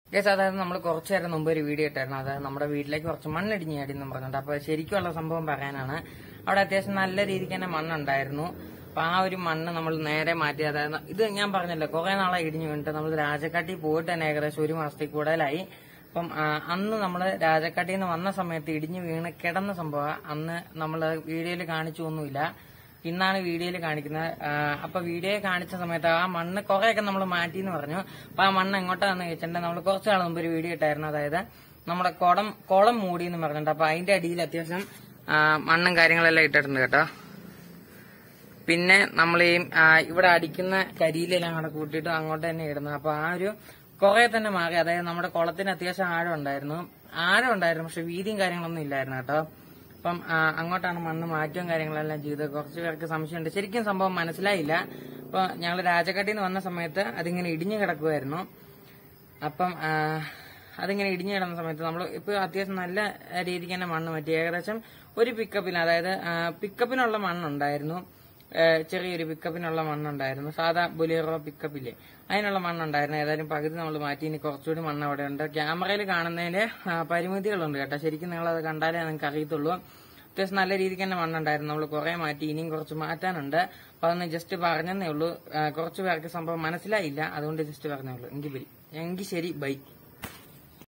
guess അതായത് നമ്മൾ കുറച്ചു നേരം മുമ്പ് ഒരു വീഡിയോ ഇട്ടായിരുന്നു അതായത് നമ്മുടെ വീട്ടിലേക്ക് കുറച്ച് മണ്ണിടിഞ്ഞ് ചാടിയെന്ന് പറഞ്ഞിട്ട് അപ്പൊ ശരിക്കുള്ള സംഭവം പറയാനാണ് അവിടെ അത്യാവശ്യം നല്ല രീതിക്ക് തന്നെ മണ്ണുണ്ടായിരുന്നു അപ്പൊ ആ ഒരു മണ്ണ് നമ്മൾ നേരെ മാറ്റി അതായത് ഇത് ഞാൻ പറഞ്ഞല്ലോ കുറെ നാളെ ഇടിഞ്ഞു വീണിട്ട് നമ്മൾ രാജക്കാട്ടി പോയിട്ട് തന്നെ ഏകദേശം ഒരു മാസത്തിൽ കൂടുതലായി അപ്പം ആ, അന്ന് നമ്മൾ രാജക്കാട്ടിൽ നിന്ന് വന്ന സമയത്ത് ഇടിഞ്ഞു വീണ് കിടന്ന സംഭവം അന്ന് നമ്മൾ വീഡിയോയിൽ കാണിച്ചൊന്നുമില്ല ഇന്നാണ് വീഡിയോയിൽ കാണിക്കുന്നത് ആ, അപ്പൊ വീഡിയോയിൽ കാണിച്ച സമയത്ത് ആ മണ്ണ് കുറെയൊക്കെ നമ്മൾ മാറ്റി എന്ന് പറഞ്ഞു അപ്പൊ ആ മണ്ണ് എങ്ങോട്ടാന്ന് ചോദിച്ചിട്ടുണ്ടെങ്കിൽ നമ്മൾ കുറച്ച് നാൾ മുമ്പ് ഒരു വീഡിയോ ഇട്ടായിരുന്നു അതായത് നമ്മുടെ കുളം കുളം മൂടി എന്ന് പറഞ്ഞിട്ടുണ്ട് അപ്പൊ അതിന്റെ അടിയിൽ അത്യാവശ്യം ആ, മണ്ണും കാര്യങ്ങളെല്ലാം ഇട്ടിട്ടുണ്ട് കേട്ടോ പിന്നെ നമ്മൾ ഈ ആ, ഇവിടെ അടിക്കുന്ന കരിയിലെല്ലാം കൂടെ കൂട്ടിയിട്ട് അങ്ങോട്ട് തന്നെ ഇടുന്നത് അപ്പൊ ആ ഒരു കുറെ തന്നെ മാറി അതായത് നമ്മുടെ കുളത്തിന് അത്യാവശ്യം ആഴം ഉണ്ടായിരുന്നു ആഴം ഉണ്ടായിരുന്നു പക്ഷെ വീതിയും കാര്യങ്ങളൊന്നും ഇല്ലായിരുന്നു കേട്ടോ അപ്പം ആ, അങ്ങോട്ടാണ് മണ്ണ് മാറ്റവും കാര്യങ്ങളെല്ലാം ചെയ്തത് കുറച്ച് പേർക്ക് സംശയമുണ്ട് ശരിക്കും സംഭവം മനസ്സിലായില്ല അപ്പൊ ഞങ്ങൾ രാജക്കാട്ടിൽ നിന്ന് വന്ന സമയത്ത് അതിങ്ങനെ ഇടിഞ്ഞു കിടക്കുമായിരുന്നു അപ്പം ആ, അതിങ്ങനെ ഇടിഞ്ഞു കിടന്ന സമയത്ത് നമ്മൾ ഇപ്പൊ അത്യാവശ്യം നല്ല രീതിക്ക് തന്നെ മണ്ണ് മാറ്റി ഏകദേശം ഒരു പിക്കപ്പിന് അതായത് ആ, പിക്കപ്പിനുള്ള മണ്ണുണ്ടായിരുന്നു ആ, ചെറിയൊരു പിക്കപ്പിനുള്ള മണ്ണുണ്ടായിരുന്നു സാധാ ബൊലേറോ പിക്കപ്പില്ലേ അതിനുള്ള മണ്ണുണ്ടായിരുന്നു ഏതായാലും പകുതി നമ്മൾ മാറ്റി ഇനി കുറച്ചുകൂടി മണ്ണ് അവിടെ ഉണ്ട് ക്യാമറയിൽ കാണുന്നതിന്റെ ആ, പരിമിതികളുണ്ട് കേട്ടോ ശരിക്കും നിങ്ങൾ അത് കണ്ടാലേ നിങ്ങൾക്ക് അറിയത്തുള്ളൂ അത്യാവശ്യം നല്ല രീതിക്ക് തന്നെ മണ്ണുണ്ടായിരുന്നു നമ്മൾ കുറെ മാറ്റി ഇനിയും കുറച്ച് മാറ്റാനുണ്ട് അപ്പൊ അതൊന്ന് ജസ്റ്റ് പറഞ്ഞതേ ഉള്ളൂ ആ, കുറച്ച് പേർക്ക് സംഭവം മനസ്സിലായില്ല അതുകൊണ്ട് ജസ്റ്റ് പറഞ്ഞേ ഉള്ളൂ എങ്കിൽ ബൈ എങ്കിൽ ശരി ബൈ